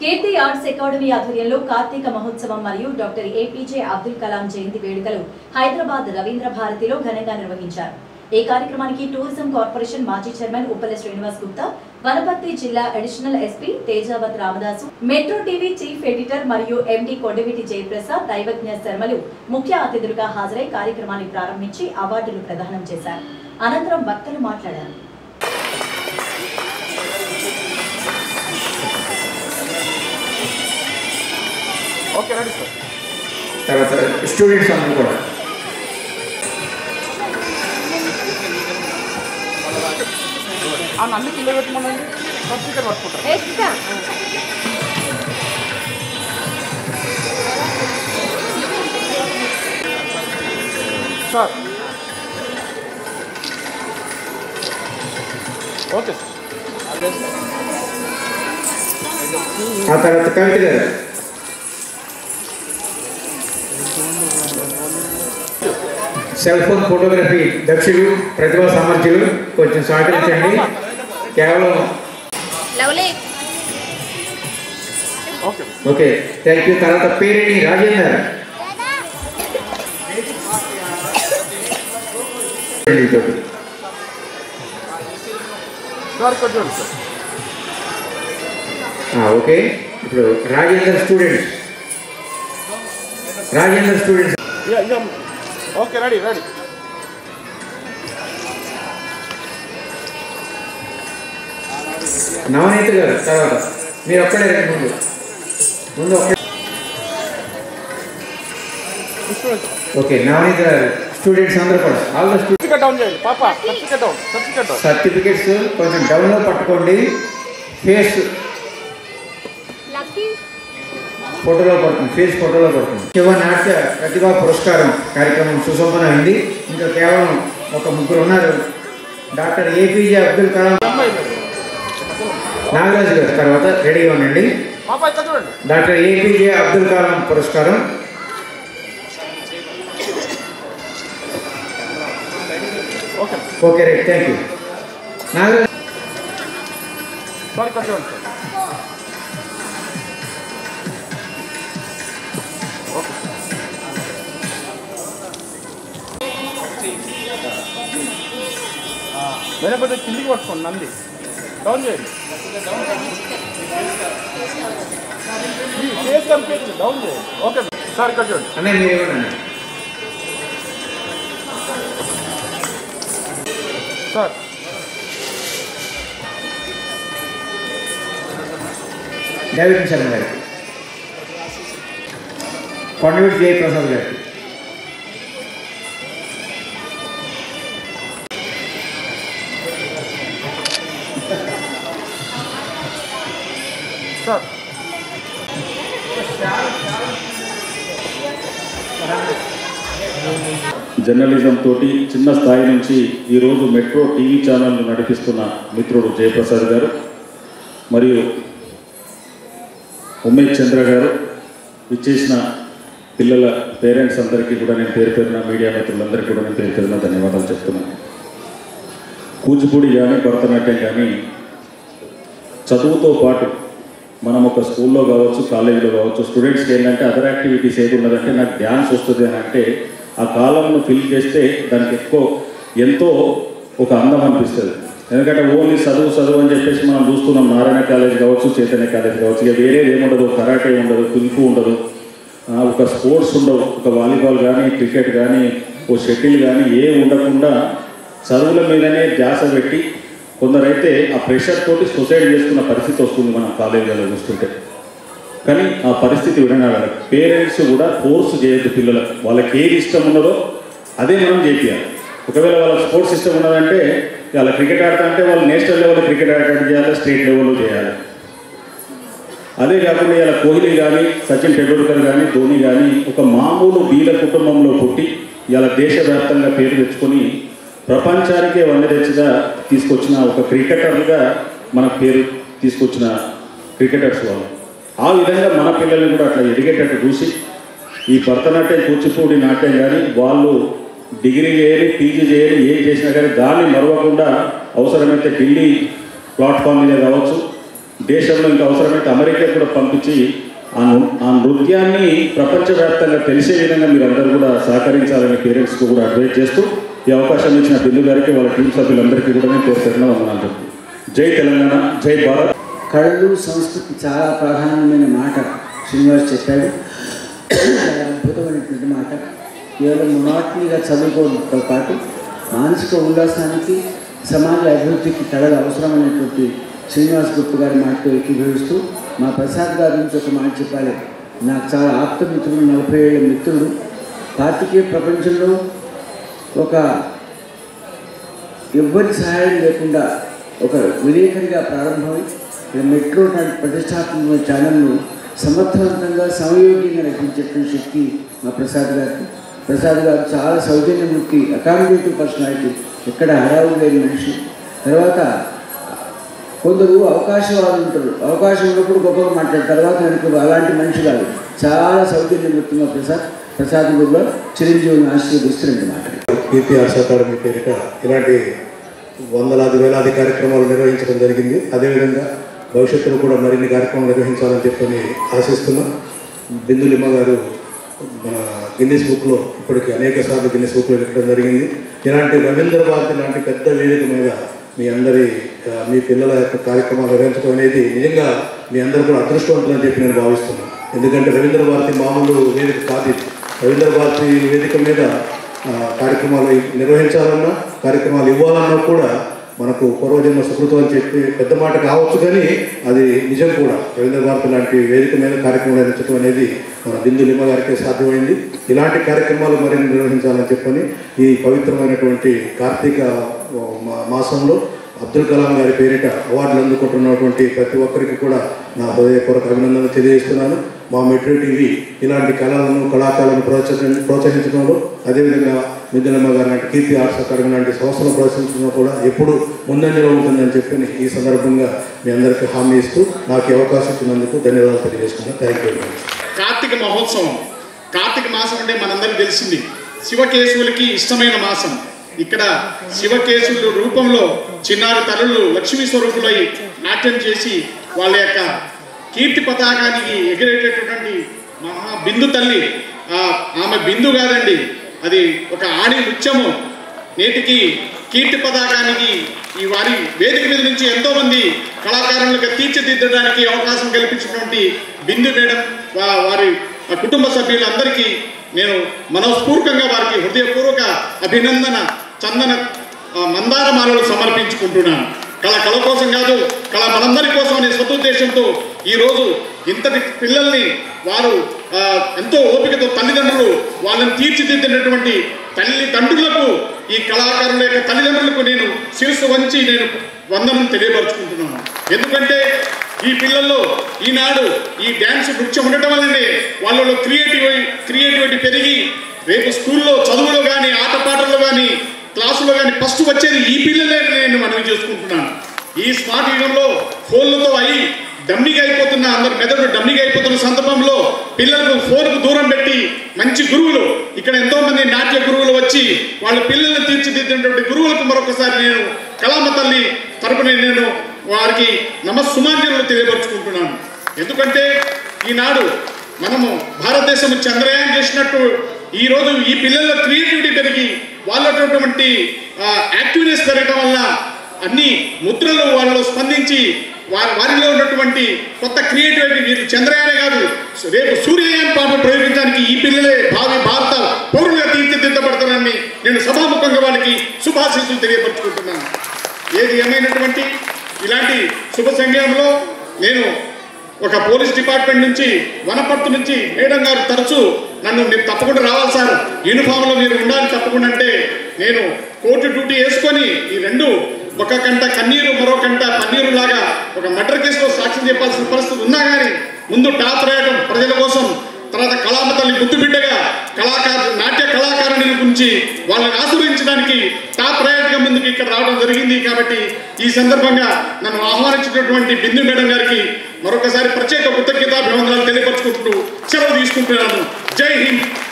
కీర్తి arts academy ఆధ్వర్యంలో కార్తీక మహోత్సవం మరియు డాక్టర్ ఏపీజే అబ్దుల్ కలాం జయంతి వేడుకలు హైదరాబాద్ రవీంద్ర భారతిలో ఘనంగా నిర్వహించారు ఈ కార్యక్రమానికి టూరిజం కార్పొరేషన్ మాజీ చైర్మన్ ఉప్పల శ్రీనివాస్ గుప్తా వనపర్తి జిల్లా additional SP Tejavath Ramadasu metro TV chief editor మరియు ఎండి కొండవీటి జయప్రసాద్ దైవజ్ఞ శర్మలు ముఖ్య అతిథులుగా హాజరై కార్యక్రమాన్ని ప్రారంభించి అవార్డులు ప్రదానం చేశారు అనంతరం వక్తలు మాట్లాడారు ఓకే రెడీ సార్ తర్వాత స్టూడెంట్స్ అందరూ కూడా ఆ నన్ను కింద పెట్టమనండి సర్టిఫికేట్ పట్టుకుంటారు సార్ ఓకే సార్ ఆ తర్వాత కవిత గారు సెల్ ఫోన్ ఫోటోగ్రఫీ దక్షుడు ప్రతిభా సామర్థ్యులు కొంచెం సహకరించండి కేవలం lovely okay okay thank you తర్వాత పేరేంటి రాజేందర్ తోటి. సార్ ఇక్కడ చూడండి సార్ ఆ, ఓకే ఇప్పుడు రాజేందర్ స్టూడెంట్స్ రాజేందర్ స్టూడెంట్స్ ఇక ఇక ఓకే రెడీ రెడీ నవనీత గారు తర్వాత మీరు ఒక్కడే రండి ముందు ముందు ఒక్కడే ఓకే నవనీత గారు స్టూడెంట్స్ అందరూ కూడా all the students certificate down చేయండి పాప certificate down certificate down certificates కొంచెం డౌన్లో పట్టుకోండి ఫేస్ లక్కీ ఫోటోలో పడుతుంది ఫేస్ ఫోటోలో పడుతుంది శివ నాట్య ప్రతిభా పురస్కారం కార్యక్రమం సుసంపన్నమైంది ఇంకా కేవలం ఒక ముగ్గురు ఉన్నారు డాక్టర్ ఏపీజే అబ్దుల్ కలాం నాగరాజు గారు తర్వాత రెడీగా ఉండండి పాప ఇక్కడ చూడండి డాక్టర్ ఏపీజే అబ్దుల్ కలాం పురస్కారం okay okay right thank you Nagaraju sir ఇక్కడ చూడండి సార్ ఓకే వెనకపోతే కిందికి పట్టుకోండి నంది డౌన్ చేయండి మీ ఫేస్ కనిపించండి డౌన్ చేయండి ఓకే సార్ ఇక్కడ చూడండి అన్నయ్య మీరు ఇవ్వండి సార్ డేవిడ్ శర్మ గారికి కొండవీటి జయప్రసాద్ గారికి సార్ జర్నలిజం తోటి చిన్న స్థాయి నుంచి ఈరోజు మెట్రో టీవీ ఛానల్ నడిపిస్తున్న మిత్రుడు జయప్రసాద్ గారు మరియు ఉమేష్ చంద్ర గారు ఇచ్చేసిన పిల్లల పేరెంట్స్ అందరికీ కూడా నేను పేరు పేరున మీడియా మిత్రులందరికీ కూడా నేను పేరు పేరున ధన్యవాదాలు చెప్తున్నాను కూచిపూడి కానీ భరతనాట్యం కానీ చదువుతో పాటు మనం ఒక స్కూల్లో కావచ్చు కాలేజీలో కావచ్చు స్టూడెంట్స్కి ఏంటంటే అదర్ యాక్టివిటీస్ ఏది ఉన్నదంటే నాకు డ్యాన్స్ వస్తుంది అని అంటే ఆ కాలంను ఫిల్ చేస్తే దానికి ఎక్కువ ఎంతో ఒక అందం అనిపిస్తుంది ఎందుకంటే ఓన్లీ చదువు చదువు అని చెప్పేసి మనం చూస్తున్నాం నారాయణ కాలేజ్ కావచ్చు చైతన్య కాలేజ్ కావచ్చు ఇక వేరేది ఏముండదు కరాటే ఉండదు కుంఫు ఉండదు ఆ, ఒక స్పోర్ట్స్ ఉండవు ఒక వాలీబాల్ కానీ క్రికెట్ కానీ ఓ షటిల్ కానీ ఏ ఉండకుండా చదువుల మీదనే ధ్యాస పెట్టి కొందరైతే ఆ ప్రెషర్ తోటి సొసైడ్ చేసుకున్న పరిస్థితి వస్తుంది మనం కాలేజీలలో చూస్తుంటే కానీ ఆ పరిస్థితి వినగాలి పేరెంట్స్ కూడా ఫోర్స్ చేయొద్దు పిల్లలకు వాళ్ళకి ఏది ఇష్టం ఉన్నదో అదే మనం చేయాలి ఒకవేళ వాళ్ళకి స్పోర్ట్స్ ఇష్టం ఉన్నదంటే వాళ్ళ క్రికెట్ ఆడతా అంటే వాళ్ళు నేషనల్ లెవెల్లో క్రికెట్ ఆడటం చేయాలి స్టేట్ లెవెల్లో చేయాలి అదే కాకుండా ఇలా కోహ్లీ కానీ సచిన్ టెండూల్కర్ కానీ ధోని కానీ ఒక మామూలు బీద కుటుంబంలో పుట్టి ఇలా దేశవ్యాప్తంగా పేరు తెచ్చుకొని ప్రపంచానికే వన్నె తెచ్చిగా తీసుకొచ్చిన ఒక క్రికెటర్గా మన పేరు తీసుకొచ్చిన క్రికెటర్స్ వాళ్ళు ఆ విధంగా మన పిల్లల్ని కూడా అట్లా ఎదిగేటట్టు చూసి ఈ భరతనాట్యం కూచిపూడి నాట్యం కానీ వాళ్ళు డిగ్రీ చేయని పీజీ చేయని ఏం చేసినా కానీ దాన్ని మరవకుండా అవసరమైతే ఢిల్లీ ప్లాట్ఫామ్ మీద కావచ్చు దేశంలో ఇంకా అవసరమైతే అమెరికా కూడా పంపించి ఆ నృ- ఆ నృత్యాన్ని ప్రపంచవ్యాప్తంగా తెలిసే విధంగా మీరు అందరూ కూడా సహకరించాలని పేరెంట్స్కు కూడా అడ్వైజ్ చేస్తూ ఈ అవకాశం ఇచ్చిన బిందు గారికి వాళ్ళ టీం సభ్యులందరికీ కూడా నేను పేరు పేరున వందనాలు చెప్తున్నాను జై తెలంగాణ జై భారత్ కళలు సంస్కృతి చాలా ప్రధానమైన మాట శ్రీనివాస్ చెప్పాడు చాలా అద్భుతమైనటువంటి మాట కేవలం మొనాటనీగా చదువుకోవడంతో పాటు మానసిక ఉల్లాసానికి సమాజ అభివృద్ధికి కళలు అవసరమైనటువంటి శ్రీనివాస్ గుప్త గారి మాటతో ఏకీభవిస్తూ మా ప్రసాద్ గారి నుంచి ఒక మాట చెప్పాలి నాకు చాలా ఆప్తమిత్రుడు నలభై ఏళ్ళ మిత్రుడు పార్టీకే ప్రపంచంలో ఒక ఎవ్వరి సహాయం లేకుండా ఒక విలేకరిగా ప్రారంభమై ఇక్కడ మెట్రో లాంటి ప్రతిష్టాత్మక ఛానల్ను సమర్థవంతంగా సమయోగ్యంగా నడిపించేటువంటి శక్తి మా ప్రసాద్ గారికి ప్రసాద్ గారు చాలా సౌజన్యమూర్తి అకామిడేటివ్ పర్సనాలిటీ ఎక్కడ హడావుడు లేని మనిషి తర్వాత కొందరు అవకాశవాదులు ఉంటారు అవకాశం ఉన్నప్పుడు గొప్పగా మాట్లాడతారు తర్వాత వెనుక అలాంటి మనిషి కాదు చాలా సౌజన్యమూర్తి మా ప్రసాద్ ప్రసాద్ గురువు చిరంజీవిని ఆశీర్వదిస్తున్నట్టు మాట కీర్తి ఆర్ట్స్ అకాడమీ పేరిట ఇలాంటి వందలాది వేలాది కార్యక్రమాలు నిర్వహించడం జరిగింది అదేవిధంగా భవిష్యత్తులో కూడా మరిన్ని కార్యక్రమాలు నిర్వహించాలని చెప్పని ఆశిస్తున్నాం బిందులిమ్మ గారు మన గిన్నెస్ బుక్లో ఇప్పటికి అనేక సార్లు గిన్నెస్ బుక్లో పెట్టడం జరిగింది ఇలాంటి రవీంద్ర భారతి లాంటి పెద్ద వేదిక మీద మీ అందరి ఆ, మీ పిల్లల యొక్క కార్యక్రమాలు నిర్వహించడం అనేది నిజంగా మీ అందరూ కూడా అదృష్టవంతులు అని చెప్పి నేను భావిస్తున్నాను ఎందుకంటే రవీంద్ర భారతి మామూలు వేదిక కాదు ఇది. రవీంద్ర భారతి వేదిక మీద ఆ, కార్యక్రమాలు నిర్వహించాలన్నా కార్యక్రమాలు ఇవ్వాలన్నా కూడా మనకు పూర్వజన్మ సుకృతం అని చెప్పి పెద్ద మాట కావచ్చు కానీ అది నిజం కూడా రవీంద్ర భారతి లాంటి వేదిక మీద కార్యక్రమం నిర్వహించడం అనేది మన బిందు లిమ్మ గారికి సాధ్యమైంది ఇలాంటి కార్యక్రమాలు మరిన్ని నిర్వహించాలని చెప్పని ఈ పవిత్రమైనటువంటి కార్తీక ఆ, మా- మాసంలో అబ్దుల్ కలాం గారి పేరిట అవార్డులు అందుకుంటున్నటువంటి ప్రతి ఒక్కరికి కూడా నా హృదయపూర్వక అభినందనలు తెలియజేస్తున్నాను మా మెట్రో టీవీ ఇలాంటి కళలను కళాకారులను ప్రోత్సహించ ప్రోత్సహించడంలో అదేవిధంగా మిథునమ్మ గారు లాంటి కీర్తి ఆర్ట్స్ అకాడమీ లాంటి సంస్థలను ప్రోత్సహించడంలో కూడా ఎప్పుడు ముందంజలో ఉంటుందని చెప్పి ఈ సందర్భంగా మీ అందరికీ హామీ ఇస్తూ నాకు ఈ అవకాశం ఇచ్చినందుకు ధన్యవాదాలు తెలియజేస్తున్నాను thank you very much Karthika మహోత్సవం కార్తీక మాసం అంటే మనందరికీ తెలిసింది శివకేశవులకి ఇష్టమైన మాసం ఇక్కడ శివకేశవుల రూపంలో చిన్నారి తల్లులు లక్ష్మీ స్వరూపులై నాట్యం చేసి వాళ్ళ యొక్క కీర్తి పతాకానికి ఎగిరేటటువంటి మహా బిందు తల్లి ఆ, ఆమె బిందు కాదండి అది ఒక ఆడి నృత్యము నేటికి కీర్తి పతాకానికి ఈ వారి వేదిక మీద నుంచి ఎంతో మంది కళాకారులకు తీర్చిదిద్దడానికి అవకాశం కల్పించినటువంటి బిందు మేడం వా- వారి ఆ కుటుంబ సభ్యులందరికీ నేను మనస్ఫూర్వకంగా వారికి హృదయపూర్వక అభినందన చందన ఆ, మందార మాలలు సమర్పించుకుంటున్నాను కళ కళ కోసం కాదు కళ మనందరి కోసం అనే సదుద్దేశంతో ఈరోజు ఇంతటి పిల్లల్ని వారు ఆ, ఎంతో ఓపికతో తల్లిదండ్రులు వాళ్ళని తీర్చిదిద్దినటువంటి తల్లిదండ్రులకు ఈ కళాకారుల యొక్క తల్లిదండ్రులకు నేను శిరస్సు వంచి నేను వందనం తెలియపరుచుకుంటున్నాను ఎందుకంటే ఈ పిల్లల్లో ఈనాడు ఈ డ్యాన్స్ నృత్యం ఉండటం వల్లనే వాళ్ళలో క్రియేటివ్ క్రియేటివిటీ పెరిగి రేపు స్కూల్లో చదువులో కానీ ఆటపాటల్లో కానీ క్లాసులో కానీ ఫస్ట్ వచ్చేది ఈ పిల్లలే నేను మనవి చేసుకుంటున్నాను ఈ స్మార్ట్ యుగంలో ఫోన్లతో అయి డమ్మిగా అయిపోతున్న అందరు మెదడు డమ్మిగా అయిపోతున్న సందర్భంలో పిల్లలకు ఫోన్కు దూరం పెట్టి మంచి గురువులు ఇక్కడ ఎంతో మంది నాట్య గురువులు వచ్చి వాళ్ళ పిల్లల్ని తీర్చిదిద్దినటువంటి గురువులకు మరొకసారి నేను కళామ తల్లి తరపున నేను వారికి నమస్సుమాంజలు తెలియపరుచుకుంటున్నాను ఎందుకంటే ఈనాడు మనము భారతదేశం చంద్రయాన్ చేసినట్టు ఈ రోజు ఈ పిల్లల క్రియేటివిటీ పెరిగి వాళ్ళటువంటి యాక్టివ్నెస్ పెరగడం వల్ల అన్ని ముద్రలు వాళ్ళలో స్పందించి వారి వారిలో ఉన్నటువంటి కొత్త క్రియేటివిటీ వీరు చంద్రయానే కాదు రేపు సూర్యయాన్ పాప ప్రయోగించడానికి ఈ పిల్లలే భావి భారత పౌరులుగా తీర్చిదిద్దబడతారని నేను సభాముఖంగా వాళ్ళకి శుభాశీస్సులు తెలియపరుచుకుంటున్నాను ఏది ఏమైనటువంటి ఇలాంటి శుభ సమయంలో నేను ఒక పోలీస్ డిపార్ట్మెంట్ నుంచి వనపర్తి నుంచి మేడం గారు తరచూ నన్ను మీరు తప్పకుండా రావాలి సార్ యూనిఫామ్లో మీరు ఉండాలి తప్పకుండా అంటే నేను కోర్టు డ్యూటీ వేసుకొని ఈ రెండు ఒక కంట కన్నీరు మరో కంట పన్నీరు లాగా ఒక మర్డర్ కేసులో సాక్ష్యం చెప్పాల్సిన పరిస్థితి ఉన్నా కానీ ముందు టాప్ రాయడం ప్రజల కోసం తర్వాత కళామ తల్లి ముద్దు బిడ్డగా కళాకారు నాట్య కళాకారుని గురించి వాళ్ళని ఆశీర్వదించడానికి టాప్ గా ముందుకు ఇక్కడ రావడం జరిగింది కాబట్టి ఈ సందర్భంగా నన్ను ఆహ్వానించినటువంటి బిందు మేడం గారికి మరొకసారి ప్రత్యేక కృతజ్ఞతాభివందనాలు తెలియపరుచుకుంటూ సెలవు తీసుకుంటున్నాను జై హింద్